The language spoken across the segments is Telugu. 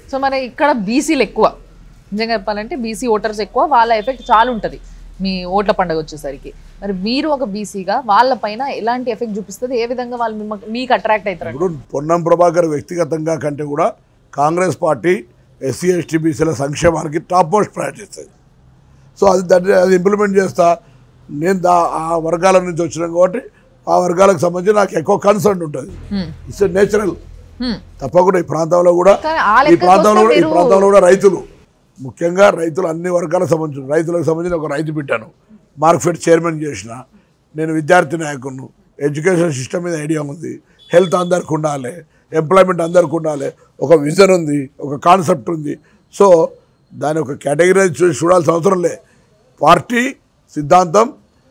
సో మరి ఇక్కడ బీసీలు ఎక్కువ నిజంగా చెప్పాలంటే బీసీ ఓటర్స్ ఎక్కువ వాళ్ళ ఎఫెక్ట్ చాలా ఉంటుంది మీ ఓట్ల పండుగ వచ్చేసరికి మరి మీరు ఒక బీసీగా వాళ్ళ పైన ఎలాంటి ఎఫెక్ట్ చూపిస్తుంది ఏ విధంగా వాళ్ళు మిమ్మ- మీకు అట్రాక్ట్ అవుతారు ఇప్పుడు పొన్నం ప్రభాకర్ వ్యక్తిగతంగా కంటే కూడా కాంగ్రెస్ పార్టీ ఎస్సీ ఎస్టీ బీసీల సంక్షేమానికి టాప్ మోస్ట్ ప్రయారిటీ ఇస్తుంది సో అది దాన్ని అది ఇంప్లిమెంట్ చేస్తా నేను దా ఆ వర్గాల నుంచి వచ్చినాం కాబట్టి ఆ వర్గాలకు సంబంధించి నాకు ఎక్కువ కన్సర్న్ ఉంటుంది ఇట్స్ నేచురల్ తప్పకుండా ఈ ప్రాంతంలో కూడా కానీ ఆ ఈ లెక్కకు ప్రాంతంలో వస్తే కూడా ఈ మీరు- ప్రాంతంలో కూడా రైతులు ముఖ్యంగా రైతులు అన్ని వర్గాలకు సంబంధించిన రైతులకు సంబంధించిన ఒక రైతు బిడ్డను మార్కెట్ చైర్మన్ చేసిన నేను విద్యార్థి నాయకును ఎడ్యుకేషన్ సిస్టమ్ మీద ఐడియా ఉంది హెల్త్ అందరికి ఉండాలి ఎంప్లాయ్మెంట్ అందరికి ఉండాలి ఒక విజన్ ఉంది ఒక కాన్సెప్ట్ ఉంది సో దాని ఒక కేటగిరీ చూసి చూడాల్సిన అవసరం లే పార్టీ సిద్ధాంతం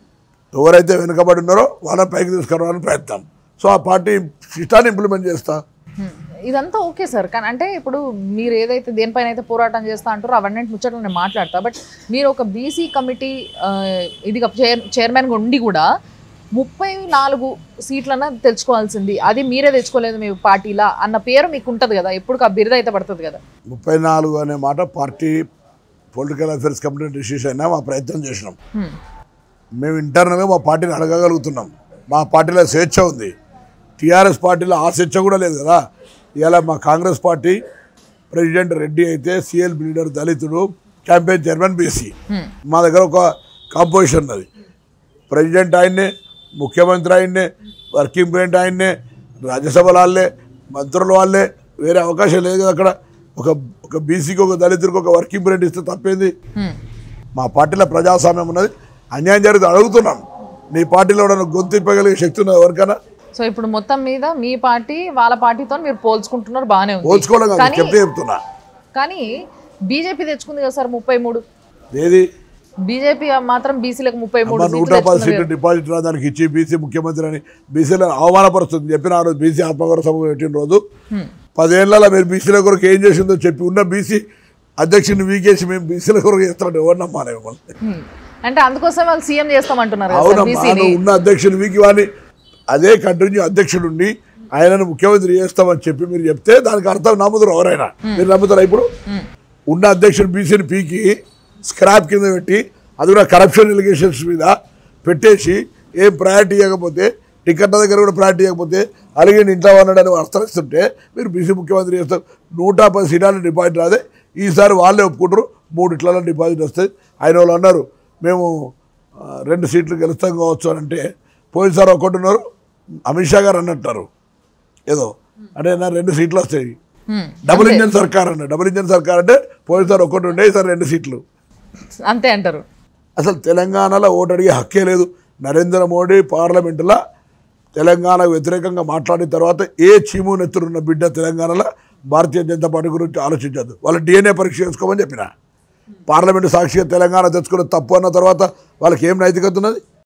ఎవరైతే వెనుకబడి ఉన్నారో వాళ్ళని పైకి తీసుకురావాలని ప్రయత్నం సో ఆ పార్టీ సిస్టాన్ని ఇంప్లిమెంట్ చేస్తా హ్మ్. ఇదంతా ఓకే సార్ కానీ అంటే ఇప్పుడు మీరు ఏదైతే దేనిపైన అయితే పోరాటం చేస్తా అంటారో అవన్నీ ముచ్చట్లు నేను మాట్లాడతా బట్ మీరు ఒక బీసీ కమిటీ ఆ, ఇది చైర్ చైర్మన్గా ఉండి కూడా ముప్పై నాలుగు సీట్లన తెచ్చుకోవాల్సింది అది మీరే తెచ్చుకోలేదు మీ పార్టీలా అన్న పేరు మీకు ఉంటుంది కదా ఎప్పుడు ఆ బిరుదు అయితే పడుతుంది కదా ముప్పై నాలుగు అనే మాట party political affairs committee decision అయినా మా ప్రయత్నం చేసినాం హ్మ్. మేము ఇంటర్నల్గా మా పార్టీని అడగగలుగుతున్నాం మా పార్టీలో స్వేచ్ఛ ఉంది టీఆర్ఎస్ పార్టీలో ఆ స్వేచ్ఛ కూడా లేదు కదా ఇలా మా కాంగ్రెస్ పార్టీ ప్రెసిడెంట్ రెడ్డి అయితే సిఎల్ లీడర్ దళితుడు క్యాంపెయిన్ చైర్మన్ బీసీ మా దగ్గర ఒక కాంపోజిషన్ ఉన్నది ప్రెసిడెంట్ ఆయన్నే ముఖ్యమంత్రి ఆయన్నే వర్కింగ్ ప్రెసిడెంట్ ఆయన్నే రాజ్యసభ వాళ్ళే మంత్రుల వాళ్ళే వేరే అవకాశం లేదు కదా అక్కడ ఒక ఒక బీసీకి ఒక దళితుడికి ఒక వర్కింగ్ ప్రెసిడెంట్ ఇస్తే తప్పేంది హ్మ్. మా పార్టీలో ప్రజాస్వామ్యం ఉన్నది అన్యాయం జరిగితే అడుగుతున్నాం నీ పార్టీలో ఎవడన్నా గొంతు ఇప్పగలిగే శక్తి ఉన్నది ఎవరికైనా సో ఇప్పుడు మొత్తం మీద మీ పార్టీ వాళ్ళ పార్టీతో మీరు పోల్చుకుంటున్నారు బాగానే ఉంది పోల్చుకోవడం కాదు కానీ- చెప్తే చెప్తున్నా కానీ బీజేపీ తెచ్చుకుంది కదా సార్ ముప్పై మూడు ఏది బీజేపీ మాత్రం బీసీలకు ముప్పై మూడు అమ్మ నూట పది సీట్లు డిపాజిట్ దానికి ఇచ్చి బీసీ ముఖ్యమంత్రి అని బీసీలను అవమానపరుస్తుంది చెప్పిన ఆ రోజు బీసీ ఆత్మగౌరవ సభ పెట్టిన రోజు పదేళ్లలో మీరు బీసీల కొరకు ఏం చేసిందో చెప్పి ఉన్న బీసీ అధ్యక్షుడిని వీకేసి మేము బీసీల కొరకు చేస్తామంటే ఎవరు నమ్మాలి మిమ్మల్ని హ్మ్. అంటే అందుకోసం వాళ్ళు సీఎం చేస్తామంటున్నారు కదా సార్ అవునమ్మా బీసీని నువ్వు ఉన్న అధ్యక్షుడు వీకి వాడిని అదే కంటిన్యూ అధ్యక్షుడుండి ఆయనను ముఖ్యమంత్రి చేస్తామని చెప్పి మీరు చెప్తే దానికి అర్థం నమ్ముతారు ఎవరైనా మీరు నమ్ముతారా ఇప్పుడు ఉన్న అధ్యక్షుడు బీసీని పీకి స్క్రాప్ కింద పెట్టి అది కూడా కరప్షన్ ఎలిగేషన్స్ మీద పెట్టేసి ఏం ప్రయారిటీ ఇవ్వకపోతే టికెట్ల దగ్గర కూడా ప్రయారిటీ ఇవ్వకపోతే అలాగే ఇంట్లో ఉన్నాడని అర్థరిస్తుంటే మీరు బీసీ ముఖ్యమంత్రి చేస్తారు నూట పది సీటాలు డిపాజిట్ రాదే ఈసారి వాళ్ళే ఒప్పుకుంటారు మూడు ఇట్లలో డిపాజిట్ వస్తాయి ఆయన వాళ్ళు అన్నారు మేము ఆ, రెండు సీట్లు గెలుస్తాం కావచ్చు అని అంటే పోయినసారి ఒకటి ఉన్నారు అమిత్ షా గారు అన్నట్టారు ఏదో అంటే నా రెండు సీట్లు వస్తాయి హ్మ్. డబుల్ ఇంజన్ సర్కార్ అన్న డబుల్ ఇంజన్ సర్కార్ అంటే పోయినసారి ఒకటి ఉండే ఈసారి రెండు సీట్లు అంతే అంటారు అసలు తెలంగాణలో ఓటు అడిగే హక్కే లేదు నరేంద్ర మోడీ పార్లమెంటులో తెలంగాణకు వ్యతిరేకంగా మాట్లాడిన తర్వాత ఏ చీము నెత్తురున్న బిడ్డ తెలంగాణలో భారతీయ జనతా పార్టీ గురించి ఆలోచించద్దు వాళ్ళ డిఎన్ఏ పరీక్ష చేసుకోమని చెప్పిన పార్లమెంటు సాక్షిగా తెలంగాణ తెచ్చుకున్న తప్పు అన్న తర్వాత వాళ్ళకి ఏం నైతికత ఉన్నది